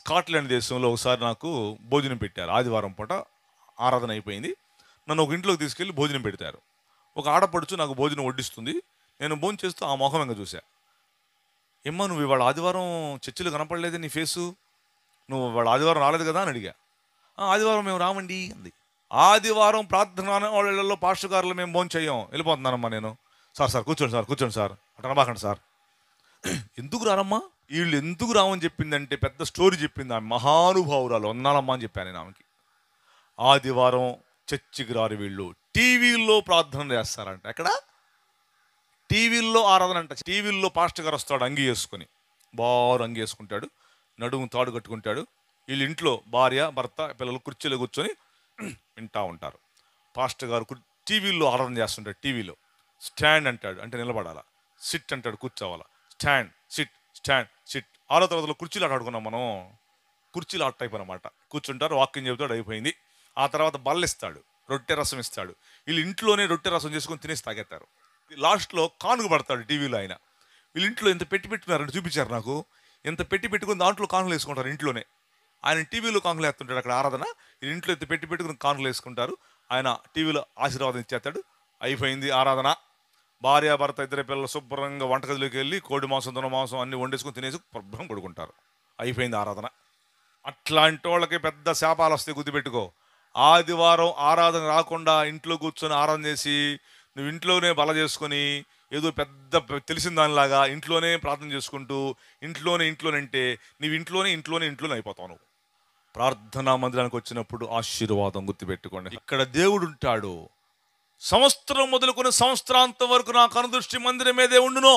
Scotland దేశంలో ఒకసారి నాకు భోజనం పెట్టారు ఆదివారం పూట ఆరాధన అయిపోయింది నన్ను ఒక ఇంట్లోకి తీసుకెళ్ళి భోజనం పెడతారు ఒక ఆడపడుచు నాకు భోజనం వడ్డిస్తుంది నేను భోజనం చేస్తూ ఆ మొహం ఇంకా చూసా ఏమ్మా నువ్వు ఇవాళ ఆదివారం చర్చిలో కనపడలేదే నీ ఫేసు నువ్వు ఇవాళ ఆదివారం రాలేదు కదా అని అడిగా "ఆ, ఆదివారం మేము రామండి అంది ఆదివారం ప్రార్థన వాళ్ళలో పాస్టర్ గారులు మేము భోజనం చెయ్యం వెళ్ళిపోతున్నానమ్మా నేను సార్ సార్ కూర్చోండి సార్ కూర్చోండి సార్ అట్లా అనబాకండి సార్ ఎందుకు రారమ్మా వీళ్ళు ఎందుకు రామని చెప్పిందంటే పెద్ద స్టోరీ చెప్పింది ఆమె మహానుభావురాలు వందాలమ్మా అని చెప్పాను నేను ఆమెకి ఆదివారం చర్చికి రారు వీళ్ళు టీవీల్లో ప్రార్థన చేస్తారంట ఎక్కడ టీవీల్లో ఆరాధన అంట టీవీల్లో పాస్టర్ గారు వస్తాడు అంగి వేసుకొని బారు అంగి వేసుకుంటాడు నడుము తాడు కట్టుకుంటాడు వీళ్ళు ఇంట్లో భార్య భర్త పిల్లలు కుర్చీలో కూర్చొని వింటా ఉంటారు పాస్టర్ గారు కుర్- టీవీల్లో ఆరాధన చేస్తుంటాడు టీవీలో స్టాండ్ అంటాడు అంటే నిలబడాలా సిట్ అంటాడు కూర్చోవాలా స్టాండ్ సిట్ స్టాండ్ సిట్ ఆరో తరగతిలో కుర్చీలు ఆట ఆడుకున్నాం మనం కుర్చీలు ఆట టైప్ అనమాట కూర్చుంటారు వాకింగ్ చెబుతాడు అయిపోయింది ఆ తర్వాత బల్లిస్తాడు రొట్టె రసం ఇస్తాడు వీళ్ళు ఇంట్లోనే రొట్టె రసం చేసుకొని తినేసి తాగేస్తారు లాస్ట్లో కానుక పడతాడు టీవీలో ఆయన వీళ్ళు ఇంట్లో ఎంత పెట్టి పెట్టుకున్నారని చూపించారు నాకు ఎంత పెట్టి పెట్టుకుని దాంట్లో కానుకలు వేసుకుంటారు ఇంట్లోనే ఆయన టీవీలో కానుకలు వేస్తుంటాడు అక్కడ ఆరాధన వీళ్ళు ఇంట్లో ఎంత పెట్టి పెట్టుకుని కానుకలు వేసుకుంటారు ఆయన టీవీలో ఆశీర్వాదం ఇచ్చేస్తాడు అయిపోయింది ఆరాధన భార్య భర్త ఇద్దరు పిల్లలు శుభ్రంగా వంటగదిలోకి వెళ్ళి కోడి మాంసం దున మాంసం అన్ని వండేసుకుని తినేసి శుభ్రం పడుకుంటారు అయిపోయింది ఆరాధన అట్లాంటి వాళ్ళకి పెద్ద శాపాలు వస్తాయి గుర్తుపెట్టుకో ఆదివారం ఆరాధన రాకుండా ఇంట్లో కూర్చొని ఆరాధన చేసి నువ్వు ఇంట్లోనే బల చేసుకొని ఏదో పెద్ద పె- తెలిసిన దానిలాగా ఇంట్లోనే ప్రార్థన చేసుకుంటూ ఇంట్లోనే ఇంట్లోనే అంటే నువ్వు ఇంట్లోనే ఇంట్లోనే ఇంట్లోనే అయిపోతావు నువ్వు ప్రార్థనా మందిరానికి వచ్చినప్పుడు ఆశీర్వాదం గుర్తుపెట్టుకోండి ఇక్కడ దేవుడు ఉంటాడు సంవత్సరం మొదలుకొని సంవత్సరాంతం వరకు నా కనుదృష్టి మందిరం మీదే ఉండును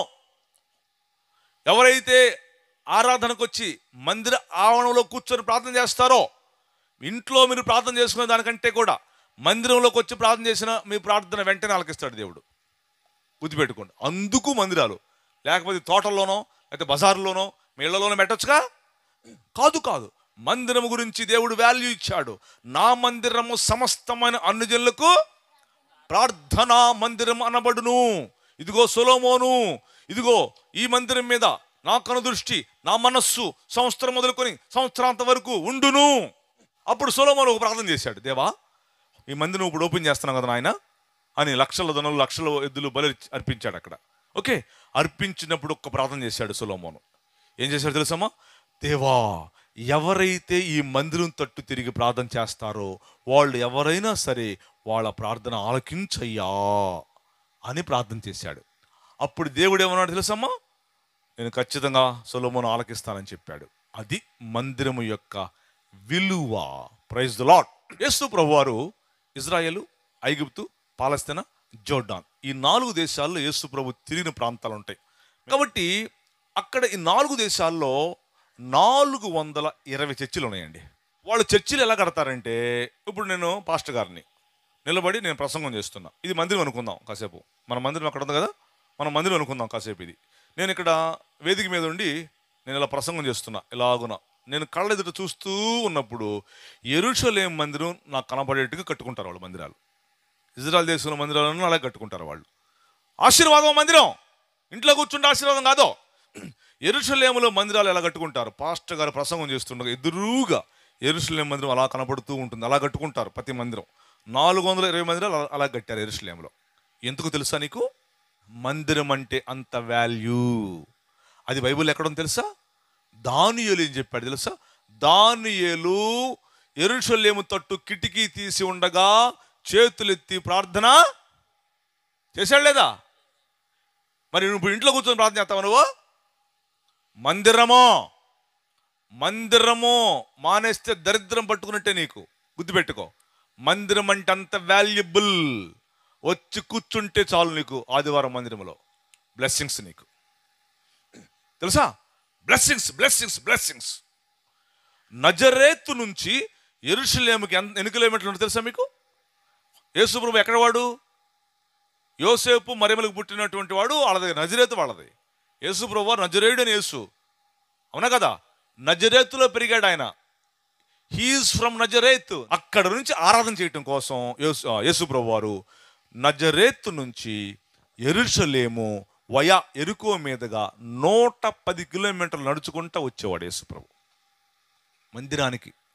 ఎవరైతే ఆరాధనకు వచ్చి మందిర ఆవరణలో కూర్చొని ప్రార్థన చేస్తారో ఇంట్లో మీరు ప్రార్థన చేసుకునే దానికంటే కూడా మందిరంలోకి వచ్చి ప్రార్థన చేసిన మీ ప్రార్థన వెంటనే ఆలకిస్తాడు దేవుడు గుర్తుపెట్టుకోండి అందుకు మందిరాలు లేకపోతే తోటల్లోనో లేకపోతే బజార్లోనో మీ ఇళ్లలోనో పెట్టొచ్చుగా కాదు కాదు మందిరము గురించి దేవుడు వాల్యూ ఇచ్చాడు నా మందిరము సమస్తమైన అన్ని జనులకు ప్రార్థనా మందిరం అనబడును ఇదిగో సొలోమోను ఇదిగో ఈ మందిరం మీద నా కను దృష్టి నా మనస్సు సంవత్సరం మొదలుకొని సంవత్సరాంత వరకు ఉండును అప్పుడు సొలోమోను ఒక ప్రార్థన చేశాడు దేవా ఈ మందిరం ఇప్పుడు ఓపెన్ చేస్తున్నాం కదా నాయన అని లక్షల ధనులు లక్షల ఎద్దులు బలి అర్పించాడు అక్కడ ఓకే అర్పించినప్పుడు ఒక్క ప్రార్థన చేశాడు సొలోమోను ఏం చేశాడు తెలుసమ్మా దేవా ఎవరైతే ఈ మందిరం తట్టు తిరిగి ప్రార్థన చేస్తారో వాళ్ళు ఎవరైనా సరే వాళ్ళ ప్రార్థన ఆలకించయ్యా అని ప్రార్థన చేశాడు అప్పుడు దేవుడు ఏమన్నాడు తెలుసమ్మా నేను ఖచ్చితంగా సొలోమోను ఆలకిస్తానని చెప్పాడు అది మందిరము యొక్క విలువ ప్రైజ్ ద లాట్ యేసు ప్రభువారు ఇజ్రాయెలు ఐగుప్తు పాలస్తీనా జోర్డాన్ ఈ నాలుగు దేశాల్లో యేసు ప్రభు తిరిగిన ప్రాంతాలు ఉంటాయి కాబట్టి అక్కడ ఈ నాలుగు దేశాల్లో నాలుగు వందల ఇరవై చర్చిలు ఉన్నాయండి వాళ్ళు చర్చిలు ఎలా కడతారంటే ఇప్పుడు నేను పాస్టర్ గారిని నిలబడి నేను ప్రసంగం చేస్తున్నా ఇది మందిరం అనుకుందాం కాసేపు మన మందిరం అక్కడ ఉంది కదా మన మందిరం అనుకుందాం కాసేపు ఇది నేను ఇక్కడ వేదిక మీద ఉండి నేను ఇలా ప్రసంగం చేస్తున్నా ఇలాగున నేను కళ్ళెదుట చూస్తూ ఉన్నప్పుడు ఎరుషలేం మందిరం నాకు కనబడేట్టుగా కట్టుకుంటారు వాళ్ళు మందిరాలు ఇజ్రాయల్ దేశంలో మందిరాలను అలాగే కట్టుకుంటారు వాళ్ళు ఆశీర్వాదం మందిరం ఇంట్లో కూర్చుంటే ఆశీర్వాదం కాదో ఎరుషలేములో మందిరాలు ఎలా కట్టుకుంటారు పాస్టర్ గారు ప్రసంగం చేస్తుండగా ఎదురుగా ఎరుషలేం మందిరం అలా కనబడుతూ ఉంటుంది అలా కట్టుకుంటారు ప్రతి మందిరం నాలుగు వందల ఇరవై మందిరాలు అలా- అలా కట్టారు ఎరుషలేంలో ఎందుకు తెలుసా నీకు మందిరం అంటే అంత వాల్యూ అది బైబిల్ ఎక్కడుంది తెలుసా దానియేలు ఏం చెప్పాడు తెలుసా దానియేలు ఎరుషలేము తట్టు కిటికీ తీసి ఉండగా చేతులెత్తి ప్రార్థన చేశాడు లేదా మరి నువ్వు ఇప్పుడు ఇంట్లో కూర్చొని ప్రార్థన చేస్తావు నువ్వు మందిరమో మందిరము మానేస్తే దరిద్రం పట్టుకున్నట్టే నీకు గుర్తుపెట్టుకో మందిరం అంటే అంత వాల్యుబుల్ వచ్చి కూర్చుంటే చాలు నీకు ఆదివారం మందిరంలో బ్లెస్సింగ్స్ నీకు తెలుసా బ్లెస్సింగ్స్ బ్లెస్సింగ్స్ బ్లెస్సింగ్స్ నజరేతు నుంచి ఎరుషలేముకి ఎంత ఎన్ని కిలోమీటర్లు ఉంటుంది తెలుసా మీకు యేసుప్రభు ఎక్కడ వాడు యోసేపు మరిమలకు పుట్టినటువంటి వాడు వాళ్ళది నజరేతు వాళ్ళది యేసుప్రభు వారు నజరేయుడు అని యేసు అవునా కదా నజరేతులో పెరిగాడు ఆయన హీఈస్ ఫ్రమ్ నజరేత్ అక్కడ నుంచి ఆరాధన చేయటం కోసం యేసు ఆ, యేసుప్రభు వారు నజరేతు నుంచి ఎరుషలేము వయా ఎరుకో మీదుగా నూట పది కిలోమీటర్లు నడుచుకుంటా వచ్చేవాడు యేసుప్రభు మందిరానికి